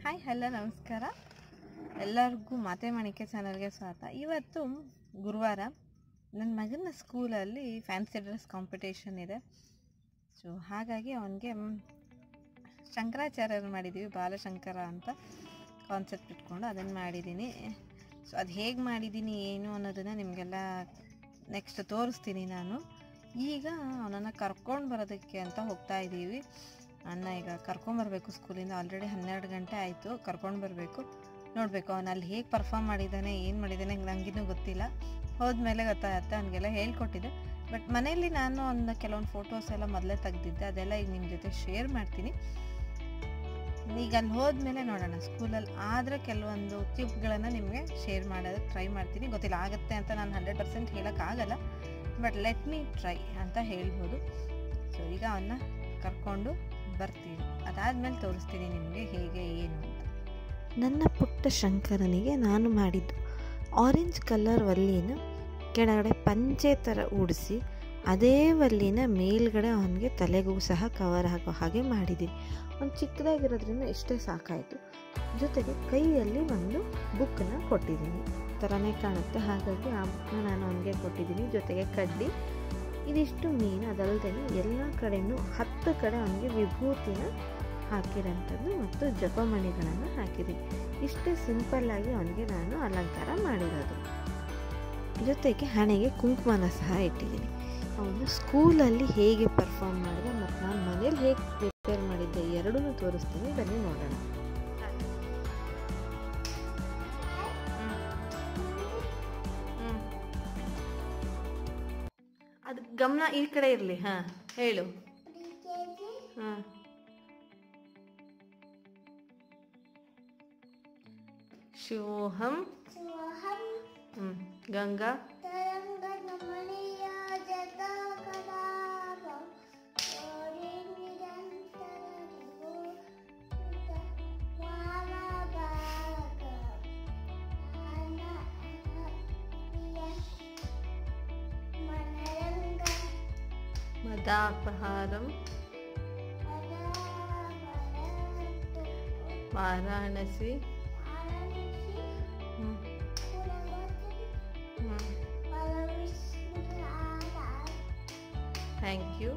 hi hello ನಮಸ್ಕಾರ ಎಲ್ಲರಿಗೂ ಮಾತೆ ಮಾಣಿಕ್ಯ ಚಾನಲ್ಗೆ ಸ್ವಾಗತ ಇವತ್ತು ಗುರುವಾರ ನನ್ನ ಮಗನ ಸ್ಕೂಲಲ್ಲಿ ಫ್ಯಾನ್ಸಿ ಡ್ರೆಸ್ ಕಾಂಪಿಟೇಷನ್ ಇದೆ ಸೊ ಹಾಗಾಗಿ ಅವನಿಗೆ ಶಂಕರಾಚಾರ್ಯರು ಮಾಡಿದ್ದೀವಿ ಬಾಲಶಂಕರ ಅಂತ ಕಾನ್ಸೆಪ್ಟ್ ಇಟ್ಕೊಂಡು ಅದನ್ನು ಮಾಡಿದ್ದೀನಿ ಸೊ ಅದು ಹೇಗೆ ಮಾಡಿದ್ದೀನಿ ಏನು ಅನ್ನೋದನ್ನು ನಿಮಗೆಲ್ಲ ನೆಕ್ಸ್ಟ್ ತೋರಿಸ್ತೀನಿ ನಾನು ಈಗ ಅವನನ್ನು ಕರ್ಕೊಂಡು ಬರೋದಕ್ಕೆ ಅಂತ ಹೋಗ್ತಾ ಇದ್ದೀವಿ ಅಣ್ಣ ಈಗ ಕರ್ಕೊಂಬರ್ಬೇಕು ಸ್ಕೂಲಿಂದ ಆಲ್ರೆಡಿ ಹನ್ನೆರಡು ಗಂಟೆ ಆಯಿತು ಕರ್ಕೊಂಡು ಬರಬೇಕು ನೋಡಬೇಕು ಅವನು ಅಲ್ಲಿ ಹೇಗೆ ಪರ್ಫಾರ್ಮ್ ಮಾಡಿದ್ದಾನೆ ಏನು ಮಾಡಿದ್ದಾನೆ ನನಗಿನ್ನೂ ಗೊತ್ತಿಲ್ಲ ಹೋದ್ಮೇಲೆ ಗೊತ್ತಾಗತ್ತೆ ಅವನಿಗೆಲ್ಲ ಹೇಳ್ಕೊಟ್ಟಿದ್ದೆ ಬಟ್ ಮನೆಯಲ್ಲಿ ನಾನು ಒಂದು ಕೆಲವೊಂದು ಫೋಟೋಸ್ ಎಲ್ಲ ಮೊದಲೇ ತೆಗ್ದಿದ್ದೆ ಅದೆಲ್ಲ ಈಗ ನಿಮ್ಮ ಜೊತೆ ಶೇರ್ ಮಾಡ್ತೀನಿ ಈಗ ಅಲ್ಲಿ ಹೋದ್ಮೇಲೆ ನೋಡೋಣ ಸ್ಕೂಲಲ್ಲಿ ಆದರೆ ಕೆಲವೊಂದು ಕ್ಲಿಪ್ಗಳನ್ನು ನಿಮಗೆ ಶೇರ್ ಮಾಡೋದಕ್ಕೆ ಟ್ರೈ ಮಾಡ್ತೀನಿ ಗೊತ್ತಿಲ್ಲ ಆಗುತ್ತೆ ಅಂತ ನಾನು ಹಂಡ್ರೆಡ್ ಪರ್ಸೆಂಟ್ ಹೇಳೋಕ್ಕಾಗಲ್ಲ ಬಟ್ ಲೆಟ್ ಮೀ ಟ್ರೈ ಅಂತ ಹೇಳ್ಬೋದು ಸೊ ಈಗ ಅವನ್ನ ಕರ್ಕೊಂಡು ಬರ್ತೀನಿ ಅದಾದಮೇಲೆ ತೋರಿಸ್ತೀನಿ ನಿಮಗೆ ಹೇಗೆ ಏನು ಅಂತ ನನ್ನ ಪುಟ್ಟ ಶಂಕರನಿಗೆ ನಾನು ಮಾಡಿದ್ದು ಆರೆಂಜ್ ಕಲರ್ ವಲ್ಲಿನ ಕೆಳಗಡೆ ಪಂಚೆ ಥರ ಉಡಿಸಿ ಅದೇ ವಲ್ಲಿನ ಮೇಲ್ಗಡೆ ಅವನಿಗೆ ತಲೆಗೂ ಸಹ ಕವರ್ ಹಾಕೋ ಹಾಗೆ ಮಾಡಿದ್ದೀನಿ ಒಂದು ಚಿಕ್ಕದಾಗಿರೋದ್ರಿಂದ ಇಷ್ಟೇ ಸಾಕಾಯಿತು ಜೊತೆಗೆ ಕೈಯಲ್ಲಿ ಒಂದು ಬುಕ್ಕನ್ನ ಕೊಟ್ಟಿದ್ದೀನಿ ಥರನೇ ಕಾಣುತ್ತೆ ಹಾಗಾಗಿ ಆ ಬುಕ್ನ ನಾನು ಅವನಿಗೆ ಕೊಟ್ಟಿದ್ದೀನಿ ಜೊತೆಗೆ ಕಡ್ಡಿ ಇದಿಷ್ಟು ಮೀನು ಅದಲ್ಲದೆ ಎಲ್ಲ ಕಡೆಯೂ ಹತ್ತು ಕಡೆ ಅವನಿಗೆ ವಿಭೂತಿನ ಹಾಕಿರೋಂಥದ್ದು ಮತ್ತು ಜಪಮಣಿಗಳನ್ನು ಹಾಕಿದ್ದೀನಿ ಇಷ್ಟೇ ಸಿಂಪಲ್ಲಾಗಿ ಅವನಿಗೆ ನಾನು ಅಲಂಕಾರ ಮಾಡಿರೋದು ಜೊತೆಗೆ ಹಣೆಗೆ ಕುಂಕುಮನ ಸಹ ಇಟ್ಟಿದ್ದೀನಿ ಅವನು ಸ್ಕೂಲಲ್ಲಿ ಹೇಗೆ ಪರ್ಫಾರ್ಮ್ ಮಾಡಿದ ಮತ್ತು ನಾನು ಮನೇಲಿ ಹೇಗೆ ಪ್ರಿಪೇರ್ ಮಾಡಿದ್ದೆ ಎರಡೂ ತೋರಿಸ್ತೀನಿ ಬನ್ನಿ ನೋಡೋಣ ಅದು ಗಮನ ಈ ಕಡೆ ಇರಲಿ ಹಾಂ ಹೇಳು ಹಾಂ ಶಿವೋಹಂ ಹ್ಞೂ ಗಂಗಾ ಮದಾಪಹಾರಂ ವಾರಾಣಸಿ ಹ್ಞೂ ಹ್ಞೂ ಥ್ಯಾಂಕ್ ಯು